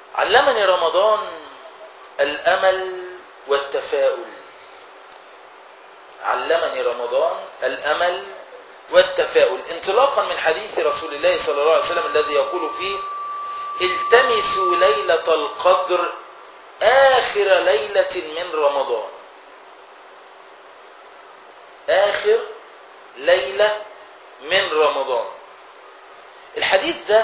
علمني رمضان الأمل والتفاؤل علمني رمضان الأمل والتفاؤل انطلاقا من حديث رسول الله صلى الله عليه وسلم الذي يقول فيه التمسوا ليلة القدر آخر ليلة من رمضان آخر ليلة من رمضان الحديث ده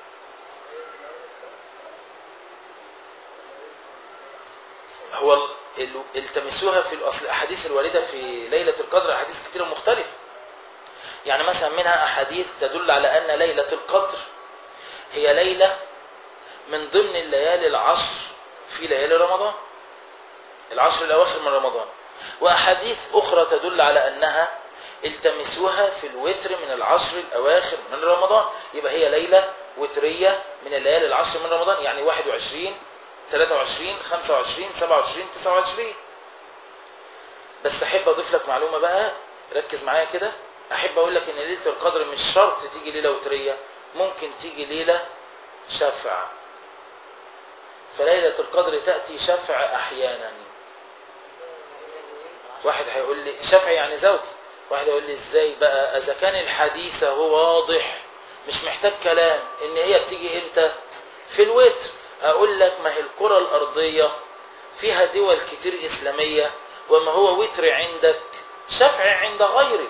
هو ال- ال- التمسوها في الأصل الأحاديث الواردة في ليلة القدر أحاديث كثيرة مختلفة يعني مثلا منها أحاديث تدل على أن ليلة القدر هي ليلة من ضمن الليالي العشر في ليالي رمضان العشر الأواخر من رمضان وأحاديث أخرى تدل على أنها التمسوها في الوتر من العشر الأواخر من رمضان يبقى هي ليلة وترية من الليالي العشر من رمضان يعني 21 23 25 27 29 بس أحب أضيف لك معلومة بقى ركز معايا كده أحب أقول لك إن ليلة القدر مش شرط تيجي ليلة وترية ممكن تيجي ليلة شفع فليلة القدر تأتي شفع أحيانا واحد هيقول لي شفع يعني زوجي واحد يقول لي ازاي بقى اذا كان الحديث هو واضح مش محتاج كلام ان هي بتيجي امتى في الوتر اقول لك ما هي الكرة الارضية فيها دول كتير اسلامية وما هو وتر عندك شفع عند غيرك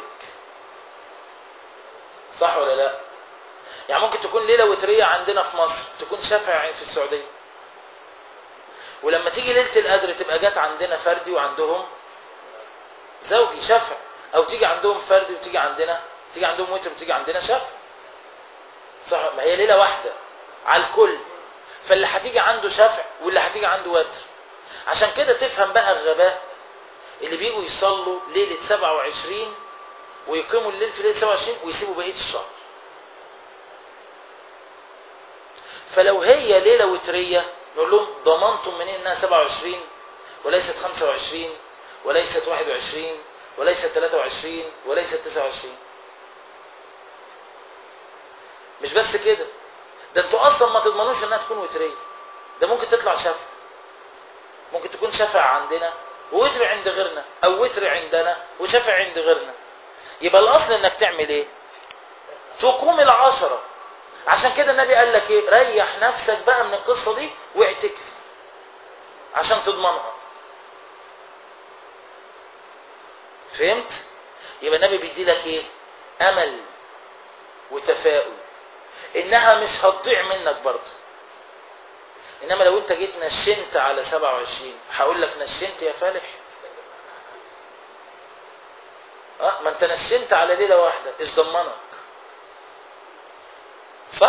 صح ولا لا يعني ممكن تكون ليلة وترية عندنا في مصر تكون شفع في السعودية ولما تيجي ليلة القدر تبقى جت عندنا فردي وعندهم زوجي شفع او تيجي عندهم فردي وتيجي عندنا تيجي عندهم وتر وتيجي عندنا شفع صح ما هي ليله واحده على الكل فاللي هتيجي عنده شفع واللي هتيجي عنده وتر عشان كده تفهم بقى الغباء اللي بيجوا يصلوا ليله 27 ويقيموا الليل في ليله 27 ويسيبوا بقيه الشهر فلو هي ليله وتريه نقول لهم ضمنتم منين انها 27 وليست 25 وليست 21 وليست 23 وليست 29 مش بس كده ده انتوا اصلا ما تضمنوش انها تكون وتريه ده ممكن تطلع شفع ممكن تكون شفع عندنا ووتر عند غيرنا او وتر عندنا وشفع عند غيرنا يبقى الاصل انك تعمل ايه تقوم العشرة عشان كده النبي قال لك ايه ريح نفسك بقى من القصة دي واعتكف عشان تضمنها فهمت يبقى النبي بيدي لك ايه امل وتفاؤل انها مش هتضيع منك برضه انما لو انت جيت نشنت على 27 هقول لك نشنت يا فالح اه ما انت نشنت على ليله واحده ايش ضمنك صح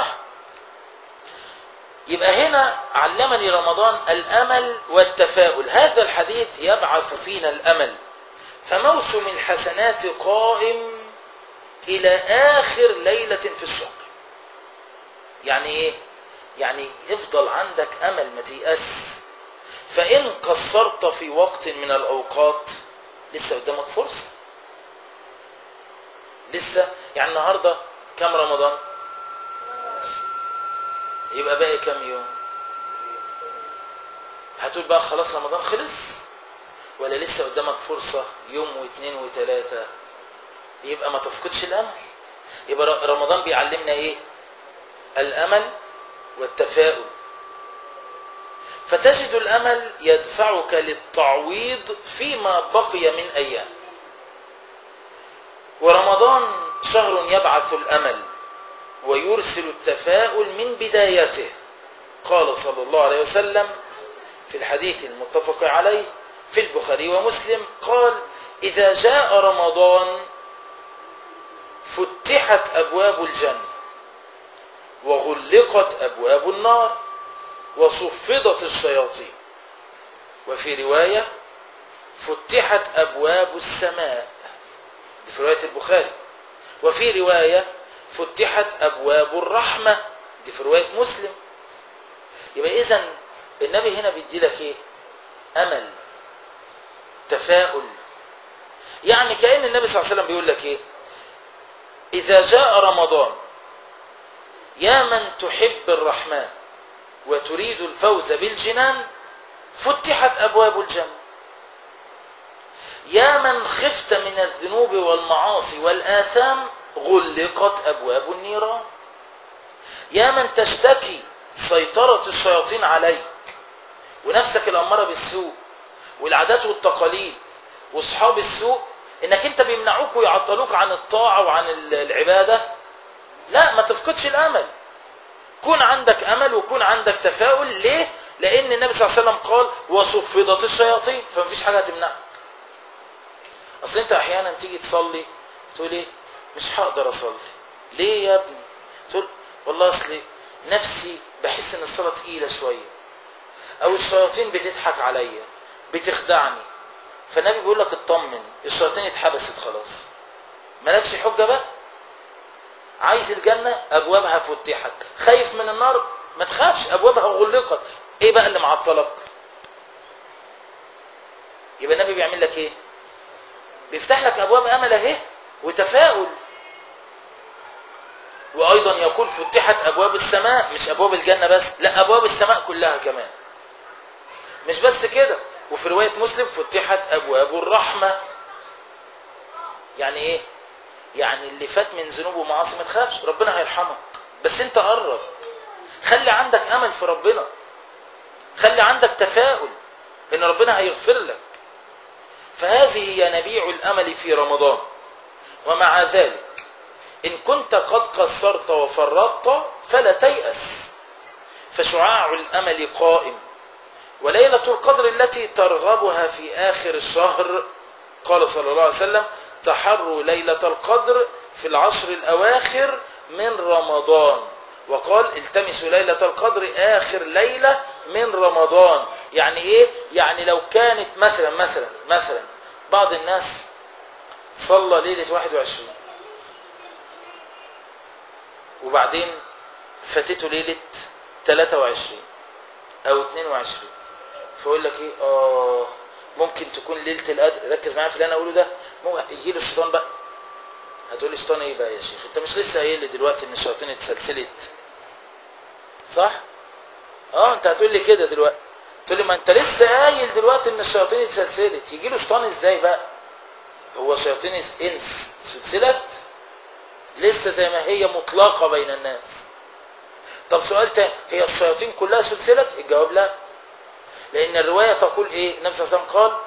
يبقى هنا علمني رمضان الامل والتفاؤل هذا الحديث يبعث فينا الامل فموسم الحسنات قائم الى اخر ليله في الشهر يعني ايه يعني افضل عندك امل ما تيأس فان قصرت في وقت من الاوقات لسه قدامك فرصه لسه يعني النهارده كام رمضان يبقى باقي كام يوم هتقول بقى خلاص رمضان خلص ولا لسه قدامك فرصة يوم واثنين وثلاثة يبقى ما تفقدش الأمل يبقى رمضان بيعلمنا ايه الأمل والتفاؤل فتجد الأمل يدفعك للتعويض فيما بقي من أيام ورمضان شهر يبعث الأمل ويرسل التفاؤل من بدايته قال صلى الله عليه وسلم في الحديث المتفق عليه في البخاري ومسلم قال إذا جاء رمضان فتحت أبواب الجنة وغلقت أبواب النار وصفدت الشياطين وفي رواية فتحت أبواب السماء في رواية البخاري وفي رواية فتحت أبواب الرحمة دي في رواية مسلم يبقى إذن النبي هنا بيدي لك إيه أمل تفاؤل يعني كأن النبي صلى الله عليه وسلم بيقول لك إيه إذا جاء رمضان يا من تحب الرحمن وتريد الفوز بالجنان فتحت أبواب الجنة يا من خفت من الذنوب والمعاصي والآثام غلقت أبواب النيران يا من تشتكي سيطرة الشياطين عليك ونفسك الأمارة بالسوء والعادات والتقاليد واصحاب السوء انك انت بيمنعوك ويعطلوك عن الطاعة وعن العبادة لا ما تفقدش الامل كون عندك امل وكون عندك تفاؤل ليه لان النبي صلى الله عليه وسلم قال وصفدت الشياطين فمفيش حاجة هتمنعك اصل انت احيانا تيجي تصلي تقول ايه مش هقدر اصلي ليه يا ابني تقول والله اصلي نفسي بحس ان الصلاة تقيلة شوية او الشياطين بتضحك عليا بتخدعني فالنبي بيقول لك اطمن الشياطين اتحبست خلاص مالكش حجة بقى عايز الجنة ابوابها فتحت خايف من النار ما تخافش ابوابها غلقت ايه بقى اللي معطلك يبقى النبي بيعمل لك ايه بيفتح لك ابواب امل اهي وتفاؤل وايضا يقول فتحت ابواب السماء مش ابواب الجنة بس لا ابواب السماء كلها كمان مش بس كده وفي رواية مسلم فتحت ابواب الرحمة يعني ايه يعني اللي فات من ذنوب ومعاصي ما تخافش ربنا هيرحمك بس انت قرب خلي عندك امل في ربنا خلي عندك تفاؤل ان ربنا هيغفر لك فهذه هي نبيع الامل في رمضان ومع ذلك ان كنت قد قصرت وفرطت فلا تيأس فشعاع الامل قائم وليلة القدر التي ترغبها في آخر الشهر قال صلى الله عليه وسلم تحروا ليلة القدر في العشر الأواخر من رمضان وقال التمسوا ليلة القدر آخر ليلة من رمضان يعني إيه؟ يعني لو كانت مثلا مثلا مثلا بعض الناس صلى ليلة 21 وبعدين فاتته ليلة 23 أو 22 فيقول لك ايه اه ممكن تكون ليله القدر ركز معايا في اللي انا اقوله ده ممكن يجي له الشيطان بقى هتقول لي الشيطان ايه بقى يا شيخ انت مش لسه قايل لي دلوقتي ان الشياطين اتسلسلت صح اه انت هتقول لي كده دلوقتي تقول لي ما انت لسه قايل دلوقتي ان الشياطين اتسلسلت يجي له شيطان ازاي بقى هو شياطين انس سلسلت لسه زي ما هي مطلقه بين الناس طب سؤال تاني هي الشياطين كلها سلسلت الجواب لا لأن الرواية تقول إيه النبي صلى الله عليه وسلم قال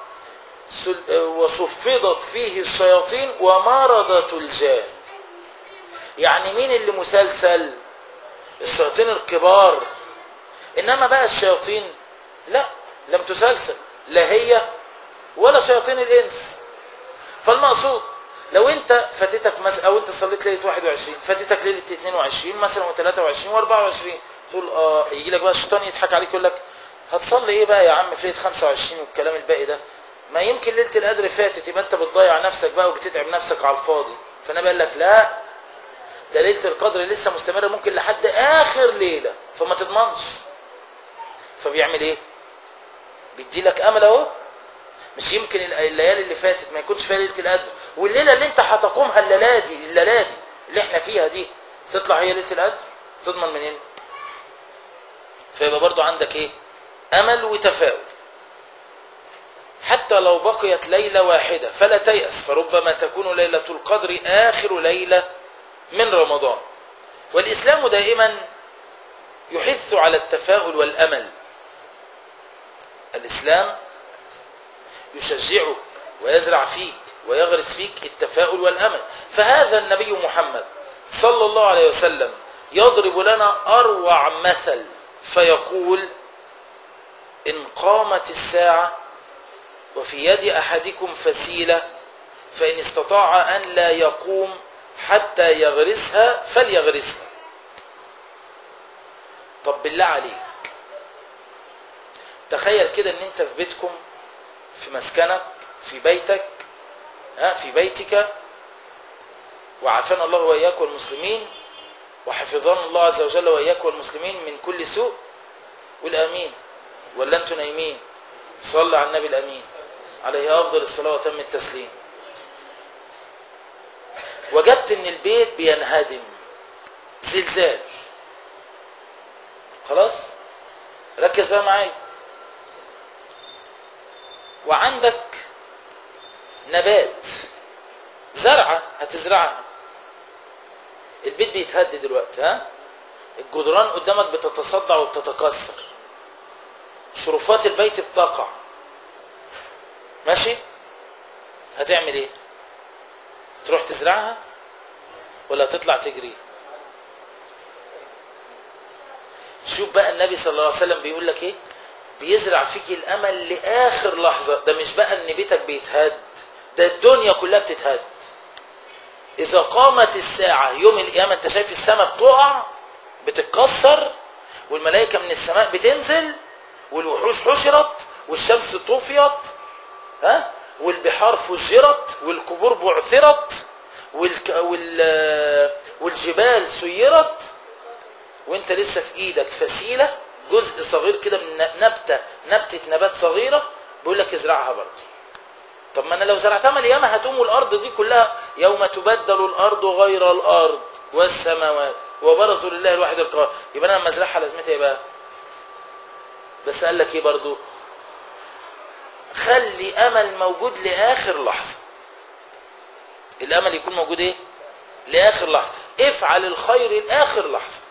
وصفدت فيه الشياطين ومرضت الجان يعني مين اللي مسلسل الشياطين الكبار إنما بقى الشياطين لا لم تسلسل لا هي ولا شياطين الإنس فالمقصود لو انت فاتتك مثلا او انت صليت ليله 21 فاتتك ليله 22 مثلا و23 و24 تقول اه يجي لك بقى الشيطان يضحك عليك يقول لك هتصلي ايه بقى يا عم في ليله 25 والكلام الباقي ده ما يمكن ليله القدر فاتت يبقى انت بتضيع نفسك بقى وبتتعب نفسك على الفاضي فانا بقول لك لا ده ليله القدر لسه مستمره ممكن لحد اخر ليله فما تضمنش فبيعمل ايه بيدي لك امل اهو مش يمكن الليالي اللي فاتت ما يكونش فيها ليله القدر والليله اللي انت هتقومها الليله دي الليله دي اللي احنا فيها دي تطلع هي ليله القدر تضمن منين فيبقى برضو عندك ايه امل وتفاؤل حتى لو بقيت ليلة واحدة فلا تيأس فربما تكون ليلة القدر آخر ليلة من رمضان والإسلام دائما يحث على التفاؤل والأمل الإسلام يشجعك ويزرع فيك ويغرس فيك التفاؤل والأمل فهذا النبي محمد صلى الله عليه وسلم يضرب لنا أروع مثل فيقول إن قامت الساعة وفي يد أحدكم فسيلة فإن استطاع أن لا يقوم حتى يغرسها فليغرسها طب بالله عليك تخيل كده ان انت في بيتكم في مسكنك في بيتك ها في بيتك وعافانا الله واياك والمسلمين وحفظنا الله عز وجل واياك والمسلمين من كل سوء والامين ولا انتوا نايمين صلى على النبي الامين عليه افضل الصلاه وتم التسليم وجدت ان البيت بينهدم زلزال خلاص ركز بقى معايا وعندك نبات زرعة هتزرعها البيت بيتهد دلوقتي ها الجدران قدامك بتتصدع وبتتكسر شرفات البيت بتقع ماشي هتعمل ايه تروح تزرعها ولا تطلع تجري شوف بقى النبي صلى الله عليه وسلم بيقول لك ايه بيزرع فيك الامل لاخر لحظه ده مش بقى ان بيتك بيتهد ده الدنيا كلها بتتهد اذا قامت الساعه يوم القيامه انت شايف السماء بتقع بتتكسر والملائكه من السماء بتنزل والوحوش حشرت والشمس طفيت ها والبحار فجرت والقبور بعثرت والك... وال... والجبال سيرت وانت لسه في ايدك فسيله جزء صغير كده من نبته نبته نبات صغيره بيقول لك ازرعها برضه طب ما انا لو زرعتها اليوم هتقوم الارض دي كلها يوم تبدل الارض غير الارض والسماوات وبرزوا لله الواحد القهار يبقى انا لما ازرعها لازمتها ايه بقى بس قال لك ايه برضه خلي امل موجود لاخر لحظه الامل يكون موجود ايه لاخر لحظه افعل الخير لاخر لحظه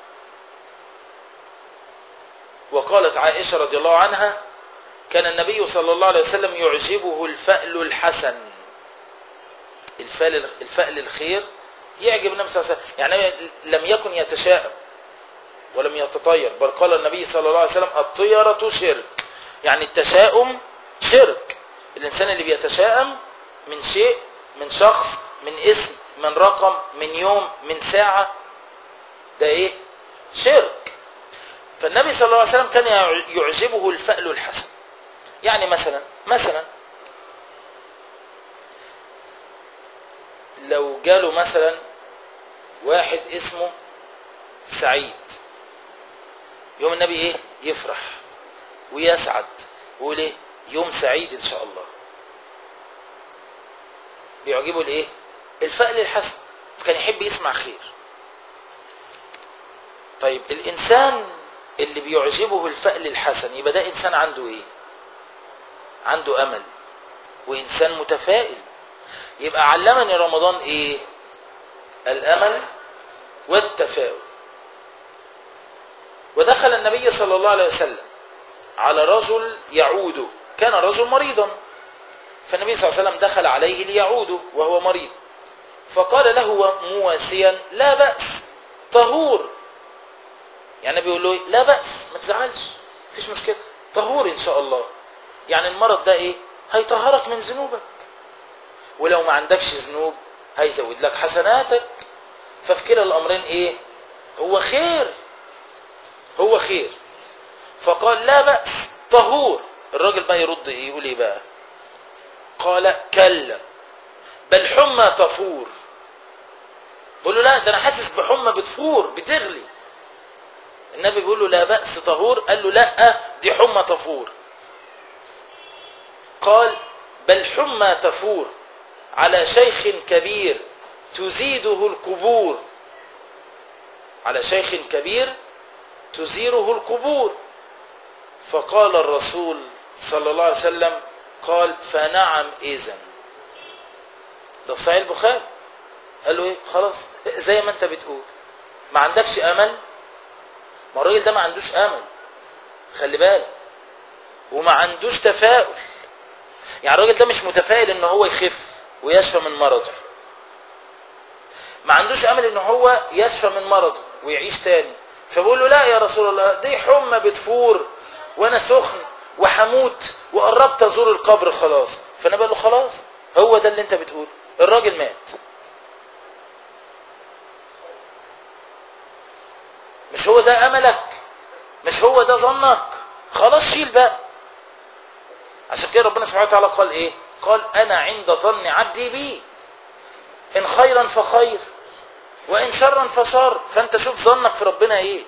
وقالت عائشه رضي الله عنها كان النبي صلى الله عليه وسلم يعجبه الفأل الحسن الفأل الفأل الخير يعجب النبي صلى الله عليه وسلم يعني لم يكن يتشائم ولم يتطير بل قال النبي صلى الله عليه وسلم الطيرة شرك يعني التشاؤم شرك الإنسان اللي بيتشائم من شيء من شخص من اسم من رقم من يوم من ساعة ده ايه شرك فالنبي صلى الله عليه وسلم كان يعجبه الفأل الحسن يعني مثلا مثلا لو جاله مثلا واحد اسمه سعيد يوم النبي ايه يفرح ويسعد ويقول ايه يوم سعيد ان شاء الله بيعجبه الايه الفأل الحسن فكان يحب يسمع خير طيب الانسان اللي بيعجبه الفأل الحسن يبقى ده انسان عنده ايه عنده امل وانسان متفائل يبقى علمني رمضان ايه الامل والتفاؤل ودخل النبي صلى الله عليه وسلم على رجل يعوده كان رجل مريضا فالنبي صلى الله عليه وسلم دخل عليه ليعوده وهو مريض فقال له مواسيا لا بأس طهور يعني بيقول له لا بأس ما تزعلش مفيش مشكلة طهور ان شاء الله يعني المرض ده ايه هيطهرك من ذنوبك ولو ما عندكش ذنوب هيزود لك حسناتك ففي كلا الامرين ايه هو خير هو خير فقال لا بأس طهور الراجل بقى يرد ايه يقول ايه بقى قال كلا بل حمى تفور بقول له لا ده انا حاسس بحمى بتفور بتغلي النبي بيقول له لا بأس طهور قال له لا دي حمى تفور قال بل حمى تفور على شيخ كبير تزيده القبور على شيخ كبير تزيره القبور فقال الرسول صلى الله عليه وسلم قال فنعم إذن ده في صحيح البخاري قال له ايه خلاص زي ما انت بتقول ما عندكش امل ما الراجل ده ما عندوش امل خلي بالك وما عندوش تفاؤل يعني الراجل ده مش متفائل ان هو يخف ويشفى من مرضه ما عندوش امل ان هو يشفى من مرضه ويعيش تاني فبقول له لا يا رسول الله دي حمى بتفور وانا سخن وحموت وقربت ازور القبر خلاص فانا بقول له خلاص هو ده اللي انت بتقول الراجل مات مش هو ده املك مش هو ده ظنك خلاص شيل بقى عشان كده ربنا سبحانه وتعالى قال ايه قال انا عند ظن عبدي بي ان خيرا فخير وان شرا فشر فانت شوف ظنك في ربنا ايه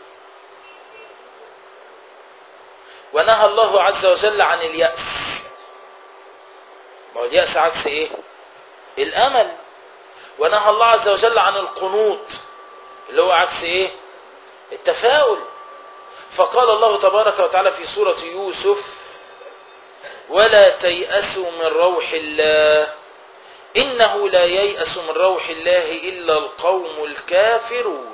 ونهى الله عز وجل عن اليأس ما هو اليأس عكس ايه الامل ونهى الله عز وجل عن القنوط اللي هو عكس ايه التفاؤل فقال الله تبارك وتعالى في سورة يوسف ولا تيأسوا من روح الله إنه لا ييأس من روح الله إلا القوم الكافرون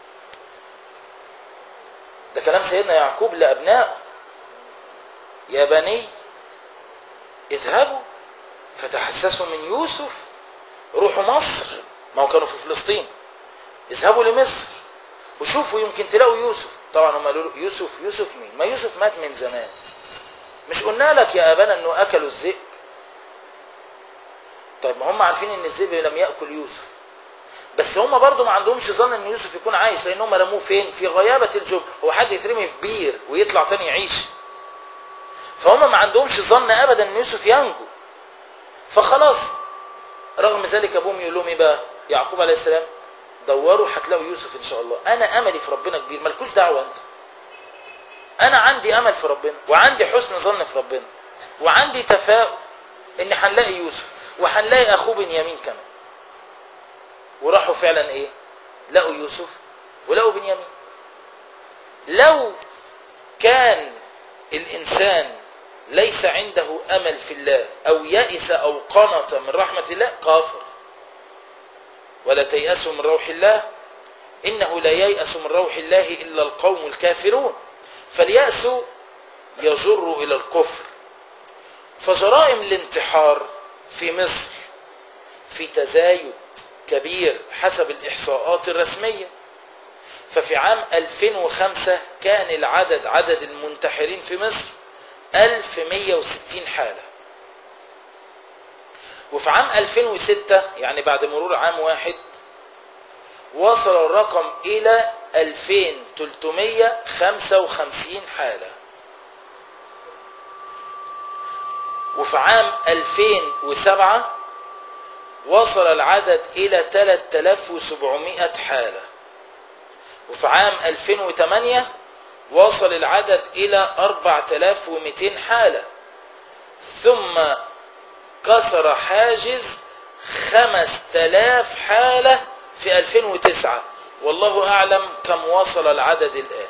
ده كلام سيدنا يعقوب لأبنائه يا بني اذهبوا فتحسسوا من يوسف روحوا مصر ما هو كانوا في فلسطين اذهبوا لمصر وشوفوا يمكن تلاقوا يوسف طبعا هم قالوا له يوسف يوسف مين ما يوسف مات من زمان مش قلنا لك يا ابانا انه اكلوا الذئب طيب ما هم عارفين ان الذئب لم ياكل يوسف بس هم برضو ما عندهمش ظن ان يوسف يكون عايش لان هم رموه فين في غيابه الجب هو حد يترمي في بير ويطلع تاني يعيش فهم ما عندهمش ظن ابدا ان يوسف ينجو فخلاص رغم ذلك ابوهم يقول لهم ايه بقى يعقوب عليه السلام دوروا هتلاقوا يوسف ان شاء الله انا املي في ربنا كبير مالكوش دعوه انت انا عندي امل في ربنا وعندي حسن ظن في ربنا وعندي تفاؤل ان هنلاقي يوسف وهنلاقي اخوه بنيامين كمان وراحوا فعلا ايه لقوا يوسف ولقوا بنيامين لو كان الانسان ليس عنده امل في الله او يئس او قنط من رحمه الله كافر ولا تيأسوا من روح الله إنه لا ييأس من روح الله إلا القوم الكافرون فاليأس يجر إلى الكفر فجرائم الانتحار في مصر في تزايد كبير حسب الإحصاءات الرسمية ففي عام 2005 كان العدد عدد المنتحرين في مصر 1160 حالة وفي عام 2006 يعني بعد مرور عام واحد وصل الرقم إلى 2355 حالة وفي عام 2007 وصل العدد إلى 3700 حالة وفي عام 2008 وصل العدد إلى 4200 حالة ثم كسر حاجز 5000 حالة في 2009 والله أعلم كم وصل العدد الآن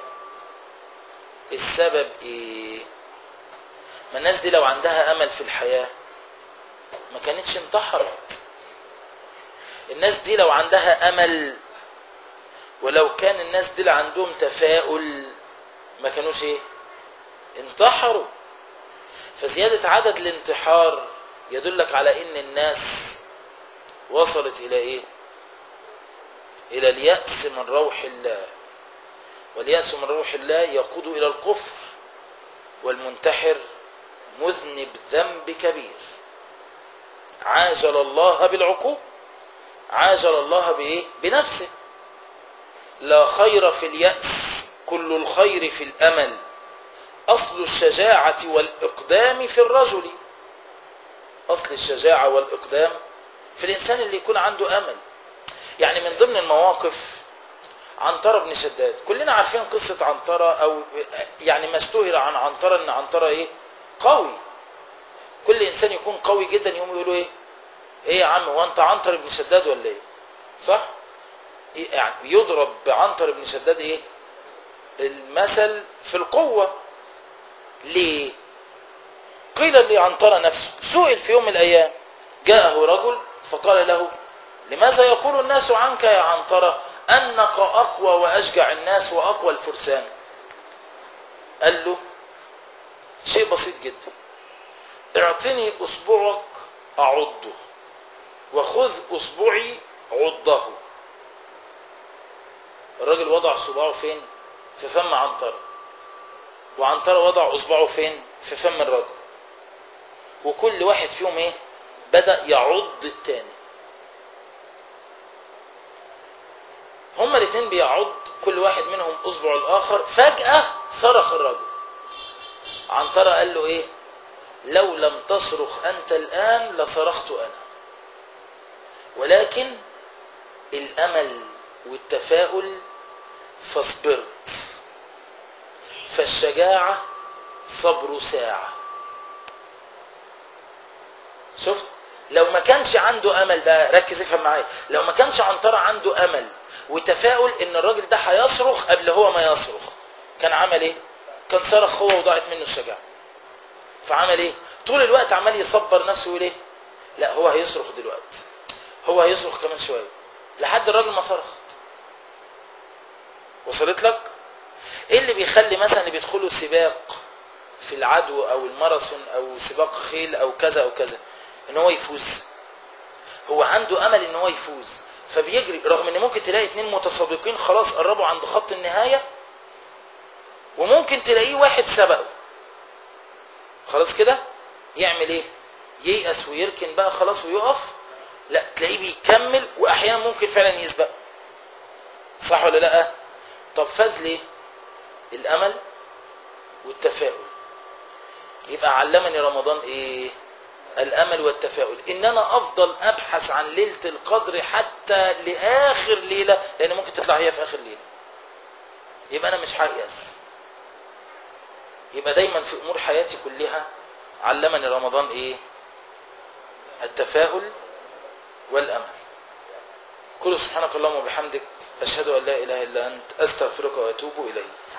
السبب إيه ما الناس دي لو عندها أمل في الحياة ما كانتش انتحرت الناس دي لو عندها أمل ولو كان الناس دي عندهم تفاؤل ما كانوش ايه انتحروا فزيادة عدد الانتحار يدلك على ان الناس وصلت الى ايه الى اليأس من روح الله واليأس من روح الله يقود الى الكفر والمنتحر مذنب ذنب كبير عاجل الله بالعقوب عاجل الله بايه بنفسه لا خير في اليأس كل الخير في الأمل أصل الشجاعة والإقدام في الرجل أصل الشجاعة والإقدام في الإنسان اللي يكون عنده أمل يعني من ضمن المواقف عنترة بن شداد كلنا عارفين قصة عنترة أو يعني ما اشتهر عن عنترة أن عنترة إيه قوي كل إنسان يكون قوي جدا يوم يقولوا إيه إيه يا عم هو أنت عنتر بن شداد ولا إيه صح يعني يضرب بعنتر بن شداد إيه المثل في القوة ليه قيل لعنترة نفسه سئل في يوم من الأيام جاءه رجل فقال له لماذا يقول الناس عنك يا عنترة أنك أقوى وأشجع الناس وأقوى الفرسان قال له شيء بسيط جدا اعطني أصبعك أعضه وخذ أصبعي عضه الراجل وضع صباعه فين في فم عنترة وعنترة وضع اصبعه فين في فم الرجل وكل واحد فيهم ايه بدأ يعض التاني هما الاثنين بيعض كل واحد منهم اصبع الاخر فجأة صرخ الرجل عنترة قال له ايه لو لم تصرخ انت الان لصرخت انا ولكن الامل والتفاؤل فاصبرت فالشجاعة صبر ساعة شفت لو ما كانش عنده امل بقى ركز افهم معايا لو ما كانش عنترة عنده امل وتفاؤل ان الراجل ده هيصرخ قبل هو ما يصرخ كان عمل ايه كان صرخ هو وضاعت منه الشجاعه فعمل ايه طول الوقت عمال يصبر نفسه ويقول ايه لا هو هيصرخ دلوقتي هو هيصرخ كمان شويه لحد الراجل ما صرخ وصلت لك ايه اللي بيخلي مثلا اللي بيدخلوا سباق في العدو او الماراثون او سباق خيل او كذا او كذا ان هو يفوز هو عنده امل ان هو يفوز فبيجري رغم ان ممكن تلاقي اتنين متسابقين خلاص قربوا عند خط النهايه وممكن تلاقيه واحد سبقه خلاص كده يعمل ايه ييأس ويركن بقى خلاص ويقف لا تلاقيه بيكمل واحيانا ممكن فعلا يسبق صح ولا لا طب فاز ليه الامل والتفاؤل يبقى علمني رمضان ايه الامل والتفاؤل ان انا افضل ابحث عن ليله القدر حتى لاخر ليله لان ممكن تطلع هي في اخر ليله يبقى انا مش هيأس يبقى دايما في امور حياتي كلها علمني رمضان ايه التفاؤل والامل كل سبحانك اللهم وبحمدك اشهد ان لا اله الا انت استغفرك واتوب اليك